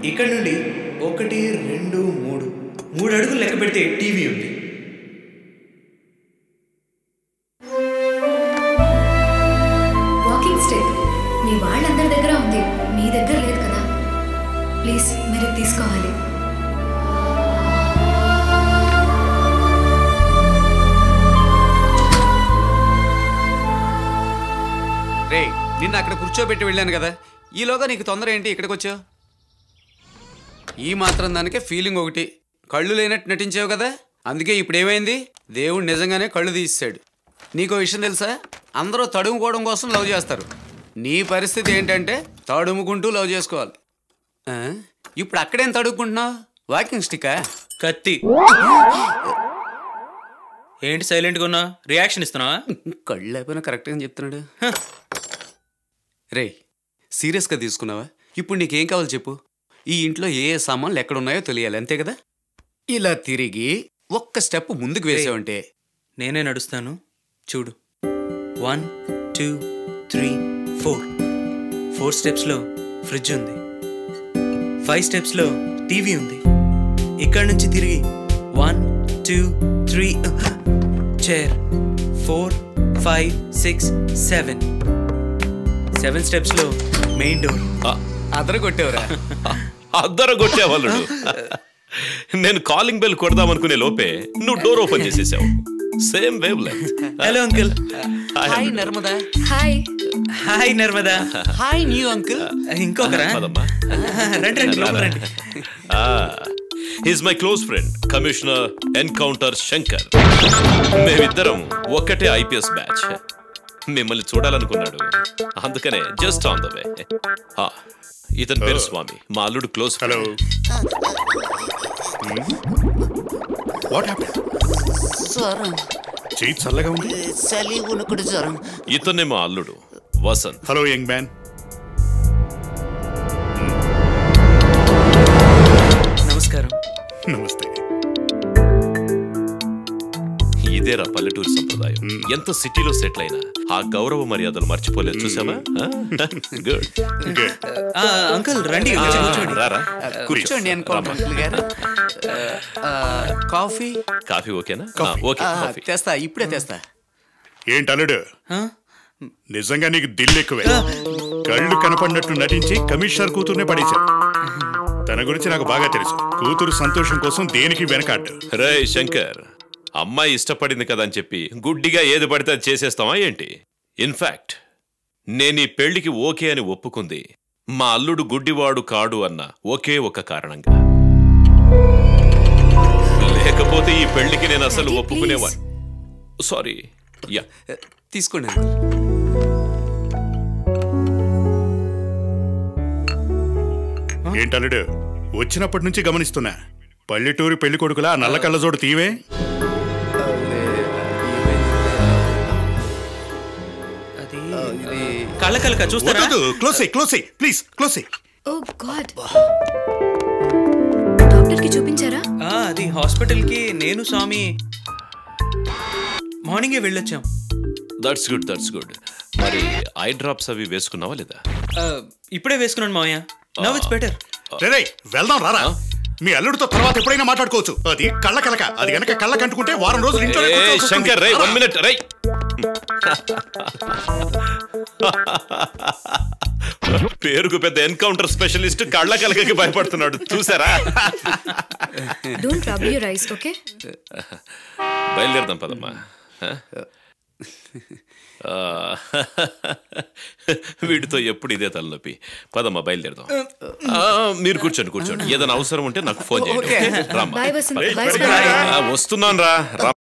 ఇక్కడ నుండి ఒకటి రెండు మూడు మూడు అడుగులు లెక్క పెడితే టీవీ ఉంది వాకింగ్ స్టిక్ మీ వాళ్ళందరి దగ్గర ఉంది మీ దగ్గర లేదు కదా ప్లీజ్ మీరు ఇది తీసుకోవాలి రే నిన్న అక్కడ కూర్చోబెట్టి వెళ్ళాను కదా ఈలోగా నీకు తొందర ఏంటి ఇక్కడికి వచ్చావు ఈ మాత్రం దానికే ఫీలింగ్ ఒకటి కళ్ళు లేనట్టు నటించావు కదా అందుకే ఇప్పుడు ఏమైంది దేవుడు నిజంగానే కళ్ళు తీసాడు నీకో విషయం తెలుసా అందరూ తడుముకోవడం కోసం లవ్ చేస్తారు నీ పరిస్థితి ఏంటంటే తడుముకుంటూ లవ్ చేసుకోవాలి ఆ? ఇప్పుడు అక్కడేం తడుముకుంటున్నావు వాకింగ్ స్టికా కత్తి ఏంటి సైలెంట్గా ఉన్నా రియాక్షన్ ఇస్తున్నావా కళ్ళు లేకపోయినా కరెక్ట్గా చెప్తున్నాడు రే సీరియస్గా తీసుకున్నావా ఇప్పుడు నీకేం కావాలి చెప్పు ఈ ఇంట్లో ఏ ఏ సామాన్లు ఎక్కడ ఉన్నాయో తెలియాలి అంతే కదా ఇలా తిరిగి ఒక్క స్టెప్ ముందుకు వేసావంటే నేనే నడుస్తాను చూడు one two three four four స్టెప్స్లో ఫ్రిడ్జ్ ఉంది ఫైవ్ స్టెప్స్లో టీవీ ఉంది ఇక్కడ నుంచి తిరిగి one two three chair four five six seven seven స్టెప్స్లో మెయిన్ డోర్ అదర కొట్టేవరా అద్దర కొట్టేవాళ్ళు నేను కాలింగ్ బెల్ కొడదామనుకునే లోపే నువ్వు డోర్ ఓపెన్ చేసేసావు same wavelength hello uncle hi Narmada hi hi Narmada hi new uncle ఇంకొకరా పదమ్మా రండి రండి లోపల రండి is my close friend commissioner encounter Shankar మేమిద్దరం ఒక్కటే ఐపీఎస్ బ్యాచ్ మిమ్మల్ని చూడాలనుకున్నాడు అందుకనే జస్ట్ ఆన్ ద వే ఇతని పేరు స్వామి మా అల్లుడు క్లోజ్ హలో వాట్ హ్యాపెన్ చేయి చల్లగా ఉంది చలి ఉనుకుడు జ్వరం ఇతనే మా అల్లుడు వసంత్ హలో యంగ్ మ్యాన్ నమస్కారం నమస్తే ఇదేరా పల్లెటూరు సంప్రదాయం ఎంత సిటీలో సెటిల్ అయినా ఆ గౌరవ మర్యాదలు మర్చిపోలేదు చూసావా గుడ్ గుడ్ ఆ, అంకుల్ రండి వచ్చి కూర్చోండి రారా కూర్చోండి అనుకోండి అంకుల్ గారు ఆ, కాఫీ కాఫీ ఓకేనా ఆ, ఓకే ఆ, కాఫీ తెస్తా ఇప్పుడే తెస్తా ఏంటి అల్లుడు ఆ? నిజంగా నీకు దిల్లు ఎక్కువే కళ్ళు కనపడినట్టు నటించి కమిషనర్ కూతుర్నే పడేశావు తన గురించి నాకు బాగా తెలుసు కూతురు సంతోషం కోసం దేనికి వెనకాడ్డు రే శంకర్ అమ్మాయి ఇష్టపడింది కదా అని చెప్పి గుడ్డిగా ఏది పడితే అది చేసేస్తావా ఏంటి ఇన్ఫాక్ట్ నేను ఈ పెళ్లికి ఓకే అని ఒప్పుకుంది మా అల్లుడు గుడ్డివాడు కాడు అన్న ఒకే ఒక కారణంగా లేకపోతే ఈ పెళ్లికి నేను అసలు Daddy, ఒప్పుకునేవాడు సారీ యా తీసుకోండి అంకుల్ ఏంటి అల్లుడు వచ్చినప్పటి నుంచి గమనిస్తున్నా పల్లెటూరి పెళ్లి కొడుకులా ఆ నల్ల కళ్ళజోడు తీవే అది కళ్ళ కళ్ళక చూస్తారా close close please close oh god doctor కి చూపించారా ఆ, అది హాస్పిటల్ కి నేను స్వామి మార్నింగే వెళ్ళొచ్చాం దట్స్ గుడ్ దట్స్ గుడ్ మరి ఐ డ్రాప్స్ అవి వేసుకున్నావా లేదా ఆ, ఇప్పుడే వేసుకున్నాను మావయ్య నవ్ ఇట్స్ బెటర్ రే వెళ్దాం రారా మీ అల్లుడితో తర్వాత ఎప్పుడైనా మాట్లాడుకోవచ్చు అది కళ్ళ కలక అది గనక కళ్ళ కంటుకుంటే వారం రోజులు ఇంట్లో ఏ శంకర్ రై వన్ మినిట్ రై పేరుకు పెద్ద ఎన్కౌంటర్ స్పెషలిస్ట్ కళ్ళ కలకకి భయపడుతున్నాడు చూసారా don't rub your eyes okay బయలుదేరదాం పదమ్మా హ? ఆ, వీడితో ఎప్పుడు ఇదే తలనొప్పి పదమ్మా బయలుదేరదాం ఆ, మీరు కూర్చోండి కూర్చోండి ఏదైనా అవసరం ఉంటే నాకు ఫోన్ చేయండి ఓకే. ఓకే? రామ్మా bye Vasanth bye Bye, Swami ఆ, వస్తున్నాను రా రా